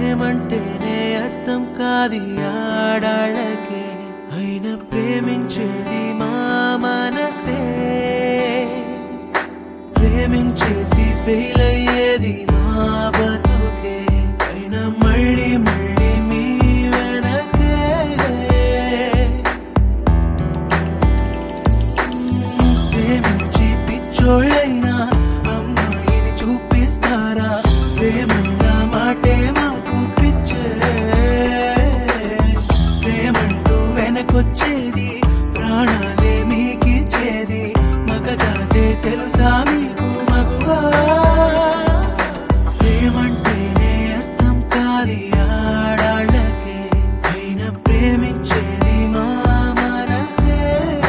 ప్రేమంటేనే అర్థం కాది ఆడాళ్ళకే అయినా ప్రేమించేది మా మనసే ప్రేమించేసి ఫెయిల్ అయ్యేది మా బతుకే అయినా మళ్ళీ మళ్ళీ మీ వెనకే ప్రేమించి పిచ్చోళ్ళైనా అమ్మాయిని చూపిస్తారా ప్రేమన్న మాటే మాకు పిచ్చే ప్రేమంటూ వెనకొచ్చేది ప్రాణాలే మీకిచ్చేది మగ జాతే తెలుసా మీకు మగువా ప్రేమంటేనే అర్థం కాది ఆడాళ్ళకే అయినా ప్రేమించేది మా మనసే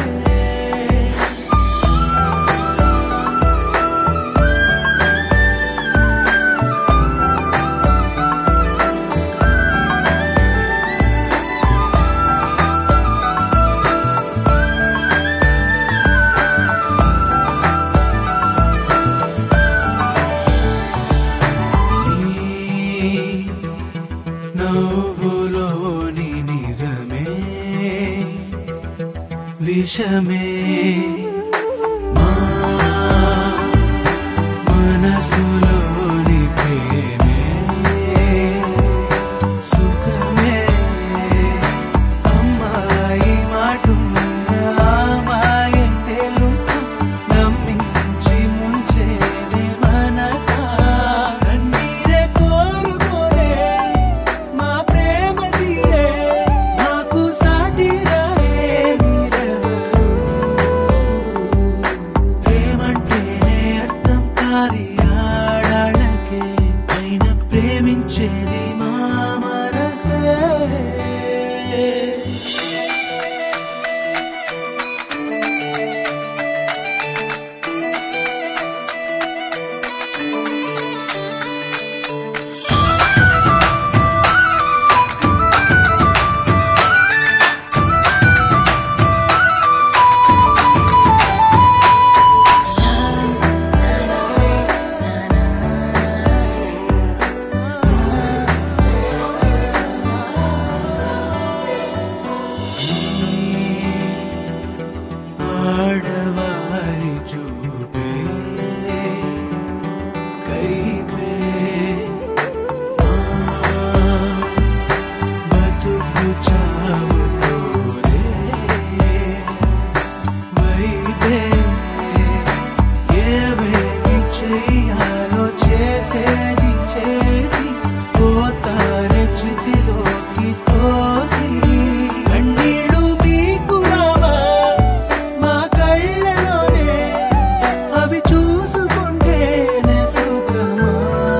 నవ్వులోని నిజమే విషమే మా మనసులోని ప్రేమే సుఖమే అమ్మాయి మాటున్న అమ్మాయి తెలుసా నమ్మించి ముంచేది మనసా కన్నీరే కోరుకోలే మా ప్రేమ తీరే నాకు సాటి రాయే మీరెవరు ప్రేమంటేనే అర్థం కాది ఆడాళ్ళకే అయినా ప్రేమించేది మా మనసే ఆడవారి చూపే కైపే బతుకు చావు కోరే వైపే ఏవేమి చెయ్యాలో చేసేది చేసి పోతారే చితిలోకి తోసి కన్నీళ్ళు మీకు రావా మా కళ్ళలోనే అవి చూసుకుంటేనే సుఖమా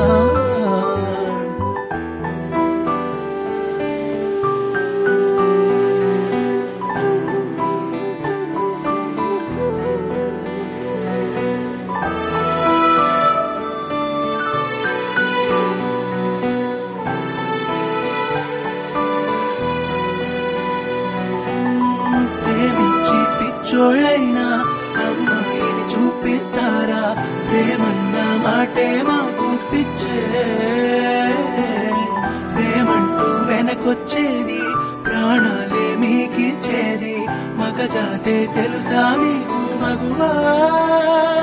ప్రేమించి పిచ్చోళ్ళైనా అమ్మాయిని చూపిస్తారా ప్రేమన్న మాటే మాకు పిచ్చే ప్రేమంటూ వెనకొచ్చేది ప్రాణాలే మీకిచ్చేది మగ జాతే తెలుసా మీకు మగువా